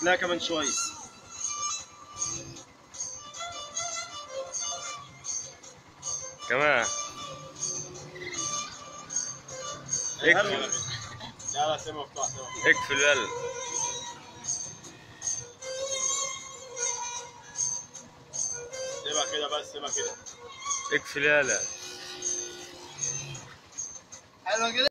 لا كمان شويه كمان اقفل لا لا سيبها مفتوح سيبها اقفل يلا سيبها كده بس سيبها كده اقفل يلا حلوه كده